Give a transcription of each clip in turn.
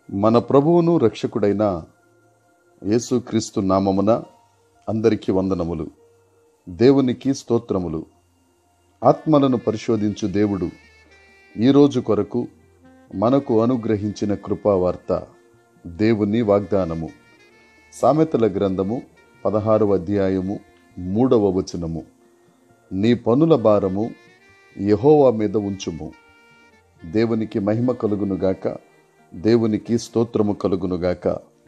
మన ప్రభువును రక్షకుడైన యేసుక్రీస్తు నామమున అందరికీ వందనములు దేవునికి స్తోత్రములు ఆత్మలను పరిశోధించు దేవుడు ఈరోజు కొరకు మనకు అనుగ్రహించిన కృపావార్త దేవుని వాగ్దానము సామెతల గ్రంథము పదహారవ అధ్యాయము మూడవ వచనము నీ పనుల భారము యెహోవా మీద ఉంచుము దేవునికి మహిమ కలుగునుగాక దేవునికి స్తోత్రము కలుగునుగాక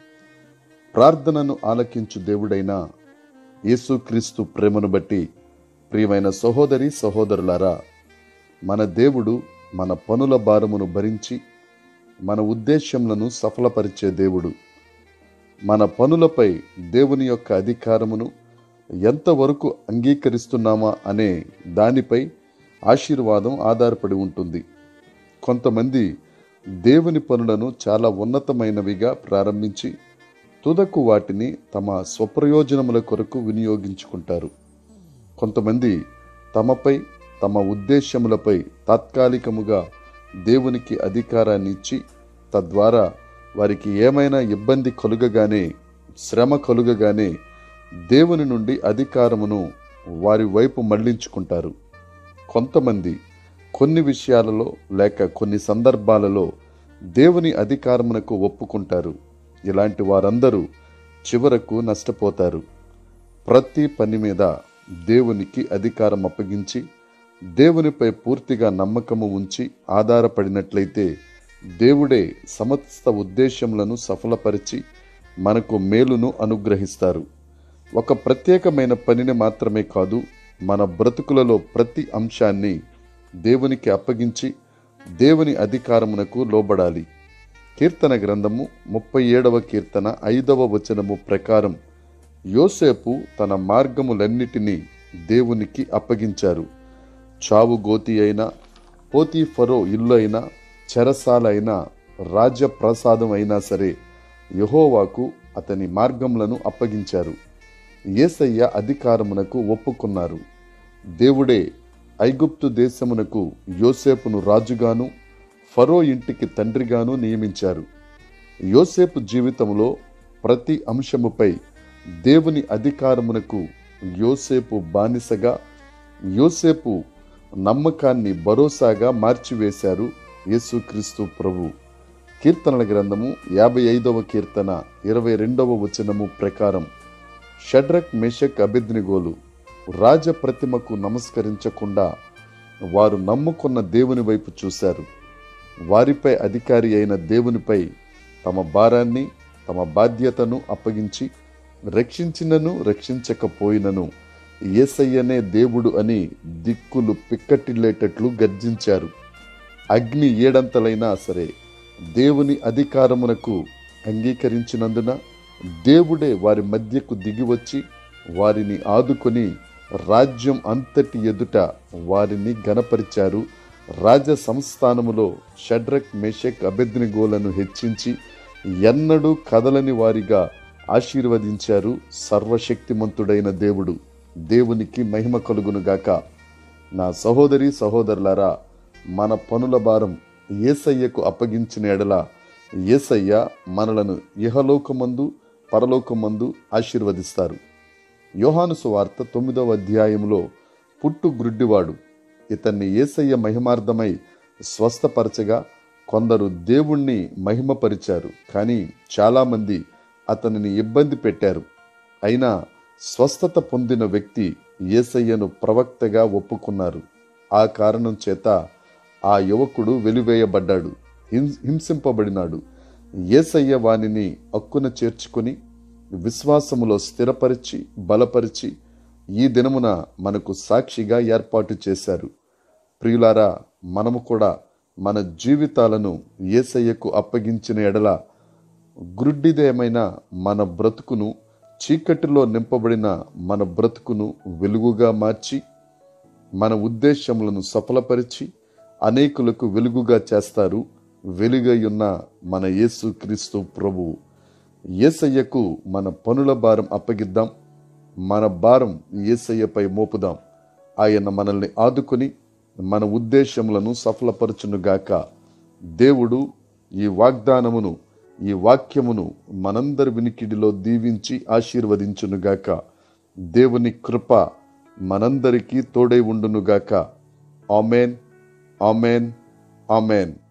ప్రార్థనను ఆలకించు దేవుడైన యేసుక్రీస్తు ప్రేమను బట్టి ప్రియమైన సహోదరి సహోదరులారా మన దేవుడు మన పనుల భారమును భరించి మన ఉద్దేశ్యములను సఫలపరిచే దేవుడు మన పనులపై దేవుని యొక్క అధికారమును ఎంతవరకు అంగీకరిస్తున్నామా అనే దానిపై ఆశీర్వాదం ఆధారపడి ఉంటుంది కొంతమంది దేవుని పనులను చాలా ఉన్నతమైనవిగా ప్రారంభించి తుదకు వాటిని తమ స్వప్రయోజనముల కొరకు వినియోగించుకుంటారు కొంతమంది తమపై తమ ఉద్దేశ్యములపై తాత్కాలికముగా దేవునికి అధికారాన్ని ఇచ్చి తద్వారా వారికి ఏమైనా ఇబ్బంది కలుగగానే శ్రమ కలుగగానే దేవుని నుండి అధికారమును వారి వైపు మళ్లించుకుంటారు కొంతమంది కొన్ని విషయాలలో లేక కొన్ని సందర్భాలలో దేవుని అధికారమునకు ఒప్పుకుంటారు ఇలాంటి వారందరూ చివరకు నష్టపోతారు ప్రతి పని మీద దేవునికి అధికారం అప్పగించి దేవునిపై పూర్తిగా నమ్మకము ఉంచి ఆధారపడినట్లయితే దేవుడే సమస్త ఉద్దేశములను సఫలపరిచి మనకు మేలును అనుగ్రహిస్తారు ఒక ప్రత్యేకమైన పనిని మాత్రమే కాదు మన బ్రతుకులలో ప్రతి అంశాన్ని దేవునికి అప్పగించి దేవుని అధికారమునకు లోబడాలి కీర్తన గ్రంథము ముప్పై ఏడవ కీర్తన ఐదవ వచనము ప్రకారం యోసేపు తన మార్గములన్నిటినీ దేవునికి అప్పగించారు చావు గోతి అయినా పోతి ఫరో ఇల్లు అయినా చెరసాల అయినా రాజ్యప్రసాదం అయినా సరే యహోవాకు అతని మార్గములను అప్పగించారు ఏసయ్య అధికారమునకు ఒప్పుకున్నారు దేవుడే ఐగుప్తు దేశమునకు యోసేపును రాజుగాను ఫరో ఇంటికి తండ్రిగాను నియమించారు యోసేపు జీవితంలో ప్రతి అంశముపై దేవుని అధికారమునకు యోసేపు బానిసగా యోసేపు నమ్మకాన్ని భరోసాగా మార్చివేశారు యేసుక్రీస్తు ప్రభు కీర్తనల గ్రంథము యాభై ఐదవ కీర్తన ఇరవై రెండవ వచనము ప్రకారం షడ్రక్ మేషక్ అభిద్నిగోలు రాజప్రతిమకు నమస్కరించకుండా వారు నమ్ముకున్న దేవుని వైపు చూశారు వారిపై అధికారి అయిన దేవునిపై తమ భారాన్ని తమ బాధ్యతను అప్పగించి రక్షించినను రక్షించకపోయినను ఏసయ్యనే దేవుడు అని దిక్కులు పిక్కటిల్లేటట్లు గర్జించారు అగ్ని ఏడంతలైనా సరే దేవుని అధికారమునకు అంగీకరించినందున దేవుడే వారి మధ్యకు దిగివచ్చి వారిని ఆదుకొని రాజ్యం అంతటి ఎదుట వారిని గనపరిచారు రాజ సంస్థానములో షడ్రక్ మేషక్ అభెద్నిగోలను హెచ్చించి ఎన్నడూ కదలని వారిగా ఆశీర్వదించారు సర్వశక్తిమంతుడైన దేవుడు దేవునికి మహిమ కలుగునుగాక నా సహోదరి సహోదరులారా మన పనుల భారం ఏసయ్యకు అప్పగించిన ఎడల ఏసయ్య మనలను ఇహలోకమందు పరలోకమందు ఆశీర్వదిస్తారు యోహాను సువార్త తొమ్మిదవ అధ్యాయంలో పుట్టు గ్రుడ్డివాడు ఇతన్ని ఏసయ్య మహిమార్థమై స్వస్థపరచగా కొందరు దేవుణ్ణి మహిమపరిచారు కానీ చాలామంది అతనిని ఇబ్బంది పెట్టారు అయినా స్వస్థత పొందిన వ్యక్తి ఏసయ్యను ప్రవక్తగా ఒప్పుకున్నారు ఆ కారణం చేత ఆ యువకుడు వెలివేయబడ్డాడు హిం- హింసింపబడినాడు ఏసయ్య వానిని అక్కున చేర్చుకొని విశ్వాసములో స్థిరపరిచి బలపరిచి ఈ దినమున మనకు సాక్షిగా ఏర్పాటు చేశారు ప్రియులారా మనము కూడా మన జీవితాలను ఏసయ్యకు అప్పగించిన ఎడల గ్రుడ్డిదేమైనా మన బ్రతుకును చీకటిలో నింపబడిన మన బ్రతుకును వెలుగుగా మార్చి మన ఉద్దేశములను సఫలపరిచి అనేకులకు వెలుగుగా చేస్తారు వెలుగయున్న మన యేసు క్రీస్తు ప్రభువు ఏసయ్యకు మన పనుల భారం అప్పగిద్దాం మన భారం ఏసయ్యపై మోపుదాం ఆయన మనల్ని ఆదుకొని మన ఉద్దేశములను సఫలపరచునుగాక దేవుడు ఈ వాగ్దానమును ఈ వాక్యమును మనందరి వినికిడిలో దీవించి ఆశీర్వదించునుగాక దేవుని కృప మనందరికీ తోడై ఉండునుగాక ఆమెన్ ఆమెన్ ఆమెన్